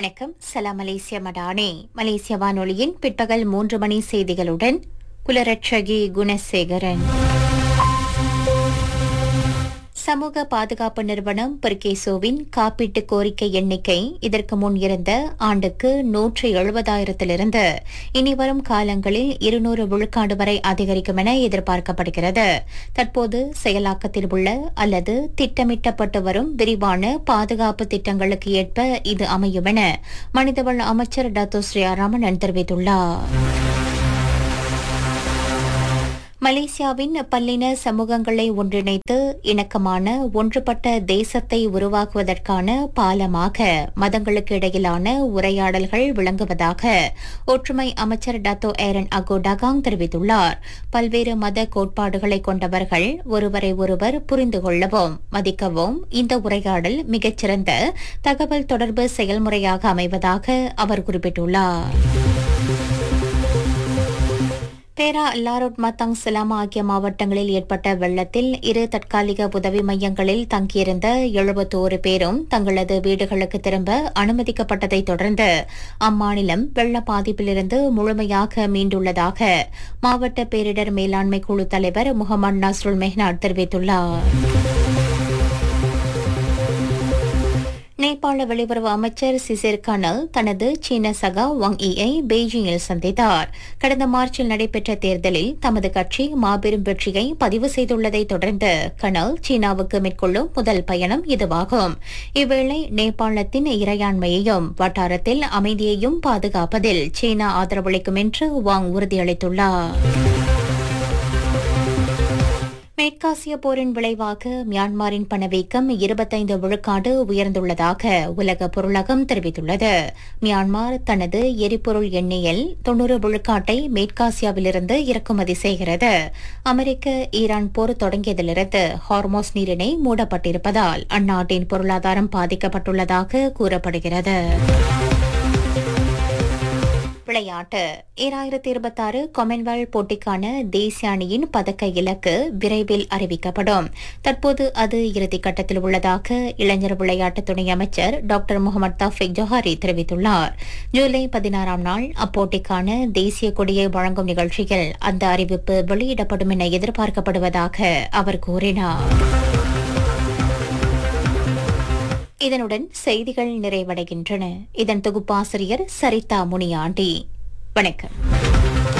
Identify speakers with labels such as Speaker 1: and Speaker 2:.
Speaker 1: வணக்கம் சலாம் மலேசிய மடானே மலேசிய வானொலியின் பிற்பகல் மூன்று மணி செய்திகளுடன் குலரட்சகி குணசேகரன் சமூக பாதுகாப்பு நிறுவனம் பெர்கேசோவின் காப்பீட்டு கோரிக்கை எண்ணிக்கை இதற்கு முன் இருந்த ஆண்டுக்கு நூற்று எழுபதாயிரத்திலிருந்து இனி வரும் காலங்களில் இருநூறு விழுக்காடு வரை அதிகரிக்கும் என எதிர்பார்க்கப்படுகிறது தற்போது செயலாக்கத்தில் உள்ள அல்லது திட்டமிட்டப்பட்டு வரும் விரிவான பாதுகாப்பு திட்டங்களுக்கு ஏற்ப இது அமையும் என மனிதவள அமைச்சர் டாக்டர் ஸ்ரீராமன் தெரிவித்துள்ளார் மலேசியாவின் பல்லின சமூகங்களை ஒன்றிணைத்து இணக்கமான ஒன்றுபட்ட தேசத்தை உருவாக்குவதற்கான பாலமாக மதங்களுக்கு இடையிலான உரையாடல்கள் விளங்குவதாக ஒற்றுமை அமைச்சர் டத்தோ ஏரன் அகோ டகாங் தெரிவித்துள்ளார் பல்வேறு மத கோட்பாடுகளை கொண்டவர்கள் ஒருவரை ஒருவர் புரிந்து கொள்ளவும் மதிக்கவும் இந்த உரையாடல் மிகச்சிறந்த தகவல் தொடர்பு செயல்முறையாக அமைவதாக அவர் குறிப்பிட்டுள்ளார் பேரா லாரோட் மத்தாங் சிலாமா ஆகிய மாவட்டங்களில் ஏற்பட்ட வெள்ளத்தில் இரு தற்காலிக உதவி மையங்களில் தங்கியிருந்த எழுபத்தோரு பேரும் தங்களது வீடுகளுக்கு திரும்ப அனுமதிக்கப்பட்டதை தொடர்ந்து அம்மாநிலம் வெள்ள பாதிப்பிலிருந்து முழுமையாக மீண்டுள்ளதாக மாவட்ட பேரிடர் மேலாண்மை குழு தலைவர் முகமது நஸ்ருல் மெஹ்னாட் தெரிவித்துள்ளார் நேபாள வெளியுறவு அமைச்சர் சிசிர் கனல் தனது சீன சகா வாங் ஈயை பெய்ஜிங்கில் சந்தித்தார் கடந்த மார்ச்சில் நடைபெற்ற தேர்தலில் தமது கட்சி மாபெரும் வெற்றியை பதிவு செய்துள்ளதை தொடர்ந்து கனல் சீனாவுக்கு மேற்கொள்ளும் முதல் பயணம் இதுவாகும் இவ்வேளை நேபாளத்தின் இறையாண்மையையும் வட்டாரத்தில் அமைதியையும் பாதுகாப்பதில் சீனா ஆதரவளிக்கும் என்று வாங் உறுதியளித்துள்ளார் மேற்காசிய போரின் விளைவாக மியான்மரின் பணவீக்கம் இருபத்தைந்து விழுக்காடு உயர்ந்துள்ளதாக உலக பொருளகம் தெரிவித்துள்ளது மியான்மர் தனது எரிபொருள் எண்ணெயில் தொன்னூறு விழுக்காட்டை மேற்காசியாவிலிருந்து இறக்குமதி செய்கிறது அமெரிக்க ஈரான் போர் தொடங்கியதிலிருந்து ஹார்மோஸ் நீரிணை மூடப்பட்டிருப்பதால் அந்நாட்டின் பொருளாதாரம் பாதிக்கப்பட்டுள்ளதாக கூறப்படுகிறது விளையாட்டு ஈராயிரத்தி இருபத்தாறு காமன்வெல்த் போட்டிக்கான தேசிய அணியின் பதக்க இலக்கு விரைவில் அறிவிக்கப்படும் தற்போது அது இறுதிக்கட்டத்தில் உள்ளதாக இளைஞர் விளையாட்டு துணை அமைச்சர் டாக்டர் முகமது தாஃபிக் ஜோஹாரி தெரிவித்துள்ளார் ஜூலை பதினாறாம் நாள் அப்போட்டிக்கான தேசிய கொடியை வழங்கும் நிகழ்ச்சியில் அந்த அறிவிப்பு வெளியிடப்படும் என எதிர்பார்க்கப்படுவதாக அவர் கூறினார் இதனுடன் செய்திகள் நிறைவடைகின்றன இதன் தொகுப்பாசிரியர் சரிதா முனியாண்டி வணக்கம்